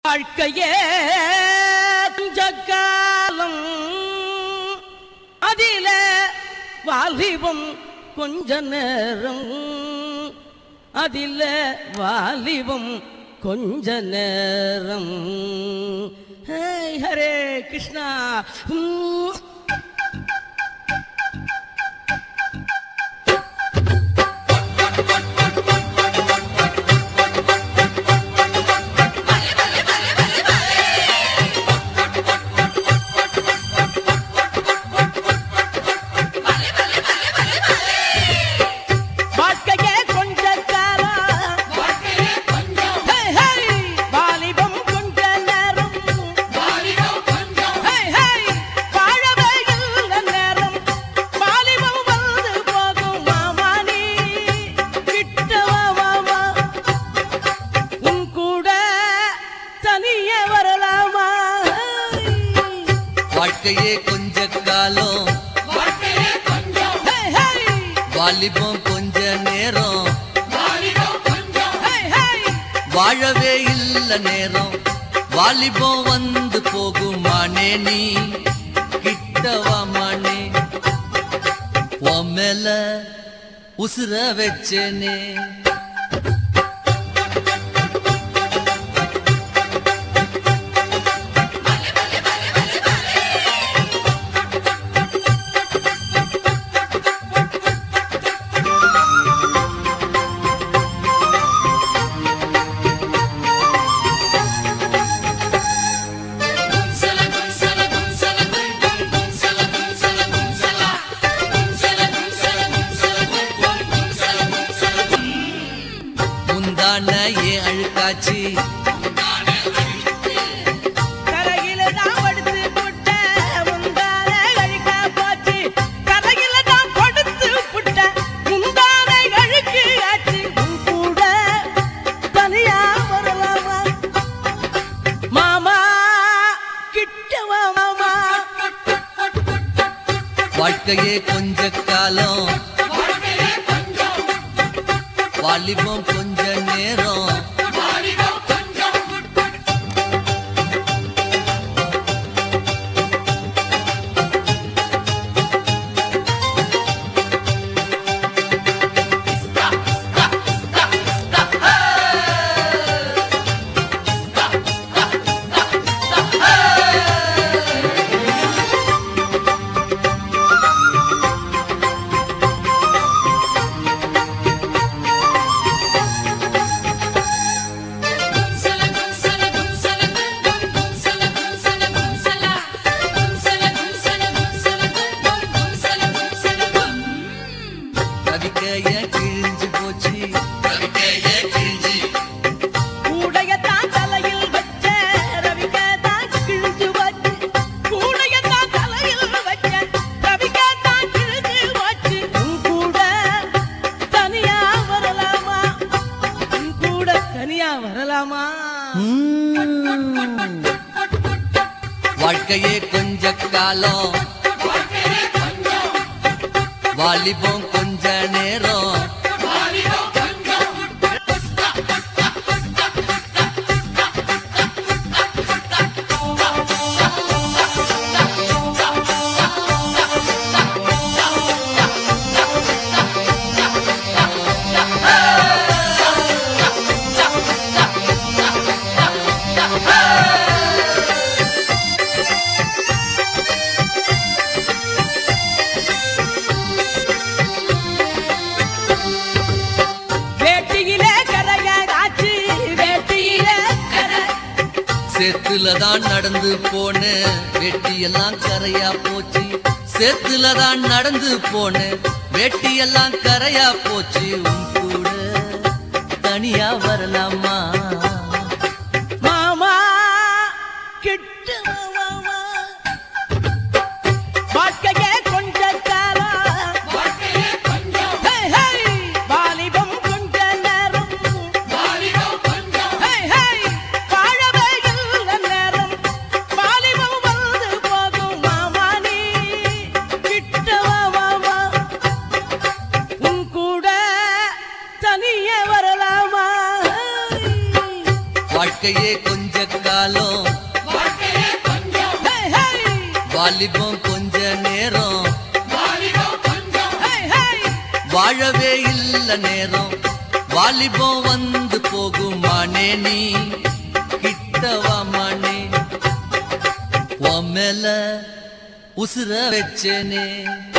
வாழ்க்கையே கொஞ்ச காலம் அதில வாலிபம் கொஞ்ச நேரம் அதில வாலிபம் கொஞ்ச நேரம் ஹே ஹரே கிருஷ்ணா உம். வாழ்க்கையே கொஞ்ச காலம் ஹே, ஹே, வாலிபம் கொஞ்ச நேரம் ஹே, ஹே, வாழவே இல்ல நேரம் வாலிபம் வந்து போகும் மாமா நீ கிட்ட வா, வா, வா. உன் கூட தனியே வரலாமா வாழ்க்கையே கொஞ்ச காலம் ஹே, ஹே, வாலிபம் கொஞ்ச நேரம் ஹே, ஹே. வாழவே இல்ல நேரம் வாலிபம் வந்து போகுமானே நீ கிட்டவா மானே உன் மேல உசுர வச்சேனே முந்தான ஏன் அழுக்காச்சு கரையில தான் படுத்து புட்ட முந்தானை அழுக்கா போச்சு கரையில தான் படுத்து புட்ட முந்தானை அழுக்கு ஆச்சு உன் கூட தனியா வரலாமா மாமா கிட்டவா மாமா வாழ்க்கையே கொஞ்ச காலம் வாலிபம் கொஞ்ச நேரம் கவிக்கைய கிழிஞ்சு போச்சு கவிக்கைய கிழிஞ்சு கூடையத்தான் தலையில் வச்ச ரவிக்கத்தான் கிழிஞ்சு வச்சு கூடையத்தான் தலையில் வச்ச ரவிக்கத்தான் கிழிஞ்சு வச்சு உன் கூட தனியா வரலாமா உன் கூட தனியா வரலாமா வாழ்க்கையே கொஞ்ச காலம் வாலிபம் கொஞ்ச நேரம் வேட்டியிலே கரையாச்சு வேட்டியிலே கரை சேத்துல தான் நடந்து போன வெட்டியெல்லாம் கரையா போச்சு சேத்துல தான் நடந்து போன வெட்டியெல்லாம் கரையா போச்சு உன் கூட தனியா வரலாமா மாமா கிட்ட வா, மாமா வாழ்க்கையே கொஞ்ச காலம் ஹே, ஹே, வாலிபம் கொஞ்ச நேரம் ஹே, ஹே, வாழவே இல்ல நேரம் வாலிபம் வந்து போகும் மாமா நீ கிட்ட வா, மாமா உன் கூட தனியே வரலாமா வாழ்க்கையே கொஞ்ச காலம் ஹே, ஹே. வாலிபம் கொஞ்ச நேரம் ஹே, ஹே. வாழவே இல்ல நேரம் வாலிபம் வந்து போகும் மானே நீ கிட்டவா மானே உன் மேல உசுர வச்சேனே